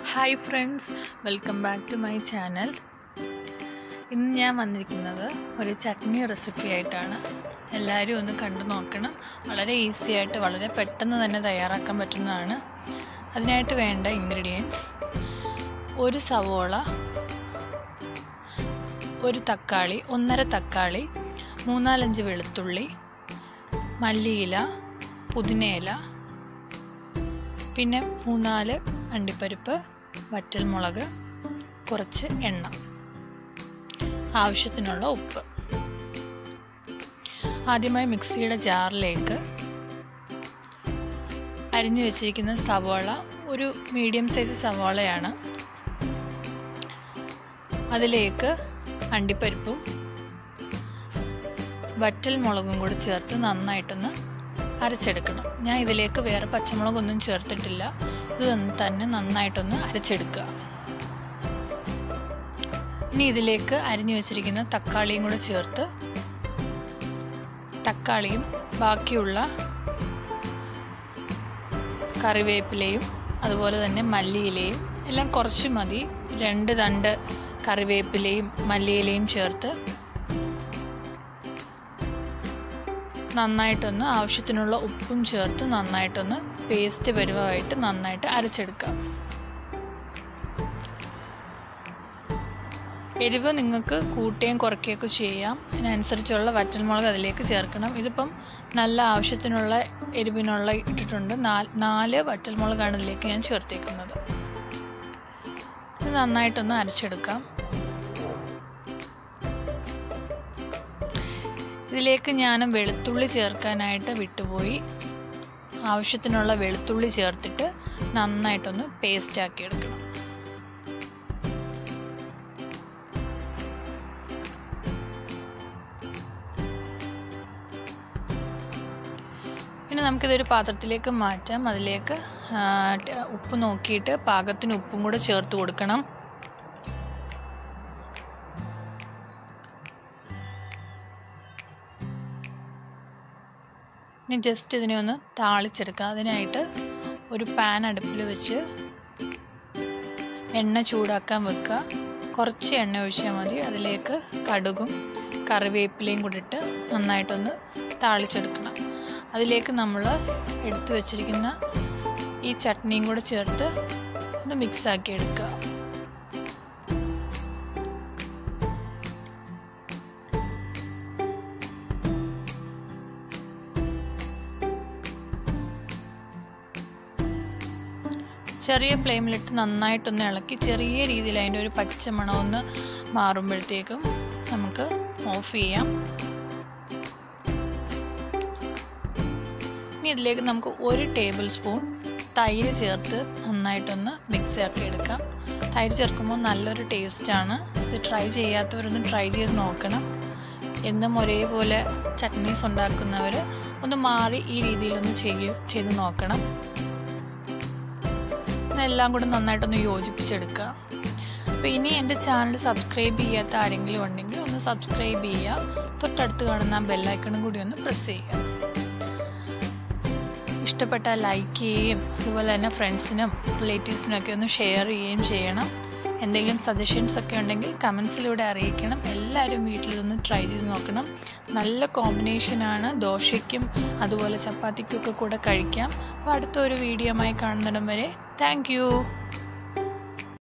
hi friends welcome back to my channel ഇന്ന് ഞാൻ വന്നിരിക്കുന്നത് ഒരു ചട്നി റെസിപ്പി ആയിട്ടാണ് എല്ലാവരും ഒന്ന് കണ്ടു നോക്കണം വളരെ ഈസി ആയിട്ട് വളരെ പെട്ടെന്ന് തന്നെ തയ്യാറാക്കാൻ പറ്റുന്നതാണ് അതിനായിട്ട് വേണ്ട ഇൻഗ്രീഡിയൻസ് ഒരു സവോള ഒരു തക്കാളി ഒന്നര തക്കാളി മൂന്നാലഞ്ച് വെളുത്തുള്ളി മല്ലിയില പുതിനയില പിന്നെ മൂന്നാല് അണ്ടിപ്പരിപ്പ് വറ്റൽമുളക് കുറച്ച് എണ്ണ ആവശ്യത്തിനുള്ള ഉപ്പ് ആദ്യമായി മിക്സിയുടെ ജാറിലേക്ക് അരിഞ്ഞു വെച്ചിരിക്കുന്ന സവാള ഒരു മീഡിയം സൈസ് സവാളയാണ് അതിലേക്ക് അണ്ടിപ്പരിപ്പും വറ്റൽ മുളകും കൂടി ചേർത്ത് നന്നായിട്ടൊന്ന് അരച്ചെടുക്കണം ഞാൻ ഇതിലേക്ക് വേറെ പച്ചമുളകൊന്നും ചേർത്തിട്ടില്ല ഇത് തന്നെ നന്നായിട്ടൊന്ന് അരച്ചെടുക്കുക ഇനി ഇതിലേക്ക് അരിഞ്ഞു വെച്ചിരിക്കുന്ന തക്കാളിയും കൂടെ ചേർത്ത് തക്കാളിയും ബാക്കിയുള്ള കറിവേപ്പിലയും അതുപോലെ തന്നെ മല്ലിയിലയും എല്ലാം കുറച്ച് മതി രണ്ട് തണ്ട് കറിവേപ്പിലയും മല്ലിയിലയും ചേർത്ത് നന്നായിട്ടൊന്ന് ആവശ്യത്തിനുള്ള ഉപ്പും ചേർത്ത് നന്നായിട്ടൊന്ന് പേസ്റ്റ് പരുവമായിട്ട് നന്നായിട്ട് അരച്ചെടുക്കാം എരിവ് നിങ്ങൾക്ക് കൂട്ടുകയും കുറയ്ക്കുകയൊക്കെ ചെയ്യാം അതിനനുസരിച്ചുള്ള വറ്റൽമുളക് അതിലേക്ക് ചേർക്കണം ഇതിപ്പം നല്ല ആവശ്യത്തിനുള്ള എരിവിനുള്ള ഇട്ടിട്ടുണ്ട് നാല് വറ്റൽമുളകാണ് ഇതിലേക്ക് ഞാൻ ചേർത്തേക്കുന്നത് ഇത് നന്നായിട്ടൊന്ന് അരച്ചെടുക്കാം ഇതിലേക്ക് ഞാൻ വെളുത്തുള്ളി ചേർക്കാനായിട്ട് വിട്ടുപോയി ആവശ്യത്തിനുള്ള വെളുത്തുള്ളി ചേർത്തിട്ട് നന്നായിട്ടൊന്ന് പേസ്റ്റ് ആക്കി എടുക്കണം ഇനി നമുക്കിതൊരു പാത്രത്തിലേക്ക് മാറ്റാം അതിലേക്ക് ഉപ്പ് നോക്കിയിട്ട് പാകത്തിന് ഉപ്പും കൂടെ ചേർത്ത് കൊടുക്കണം ഇനി ജസ്റ്റ് ഇതിനെ ഒന്ന് താളിച്ചെടുക്കുക അതിനായിട്ട് ഒരു പാൻ അടുപ്പിൽ വെച്ച് എണ്ണ ചൂടാക്കാൻ വെക്കുക കുറച്ച് എണ്ണ ഒഴിച്ചാൽ മതി അതിലേക്ക് കടുകും കറിവേപ്പിലയും കൂടി ഇട്ട് നന്നായിട്ടൊന്ന് താളിച്ചെടുക്കണം അതിലേക്ക് നമ്മൾ എടുത്തു വച്ചിരിക്കുന്ന ഈ ചട്നിയും കൂടെ ചേർത്ത് ഒന്ന് മിക്സാക്കി എടുക്കുക ചെറിയ ഫ്ലെയിമിലിട്ട് നന്നായിട്ടൊന്ന് ഇളക്കി ചെറിയ രീതിയിൽ അതിൻ്റെ ഒരു പച്ച മണമൊന്ന് മാറുമ്പോഴത്തേക്കും നമുക്ക് ഓഫ് ചെയ്യാം ഇനി ഇതിലേക്ക് നമുക്ക് ഒരു ടേബിൾ സ്പൂൺ തൈര് ചേർത്ത് നന്നായിട്ടൊന്ന് മിക്സ് ആക്കി എടുക്കാം തൈര് ചേർക്കുമ്പോൾ നല്ലൊരു ടേസ്റ്റാണ് ഇത് ട്രൈ ചെയ്യാത്തവരൊന്ന് ട്രൈ ചെയ്ത് നോക്കണം എന്നും ഒരേപോലെ ചട്നീസ് ഉണ്ടാക്കുന്നവർ ഒന്ന് മാറി ഈ രീതിയിലൊന്ന് ചെയ്യ ചെയ്ത് നോക്കണം എല്ലാം കൂടെ നന്നായിട്ടൊന്ന് യോജിപ്പിച്ചെടുക്കുക അപ്പോൾ ഇനി എൻ്റെ ചാനൽ സബ്സ്ക്രൈബ് ചെയ്യാത്ത ആരെങ്കിലും ഉണ്ടെങ്കിൽ ഒന്ന് സബ്സ്ക്രൈബ് ചെയ്യുക തൊട്ടടുത്ത് കാണുന്ന ആ ബെല്ലൈക്കണും കൂടി ഒന്ന് പ്രസ് ചെയ്യുക ഇഷ്ടപ്പെട്ടാൽ ലൈക്ക് ചെയ്യുകയും അതുപോലെ തന്നെ ഫ്രണ്ട്സിനും റിലേറ്റീവ്സിനും ഒക്കെ ഒന്ന് ഷെയർ ചെയ്യുകയും ചെയ്യണം എന്തെങ്കിലും സജഷൻസ് ഒക്കെ ഉണ്ടെങ്കിൽ കമൻസിലൂടെ അറിയിക്കണം എല്ലാവരും വീട്ടിലൊന്ന് ട്രൈ ചെയ്ത് നോക്കണം നല്ല കോമ്പിനേഷനാണ് ദോശയ്ക്കും അതുപോലെ ചപ്പാത്തിക്കൊക്കെ കൂടെ കഴിക്കാം അപ്പോൾ അടുത്തൊരു വീഡിയോമായി കാണുന്നിടം വരെ താങ്ക്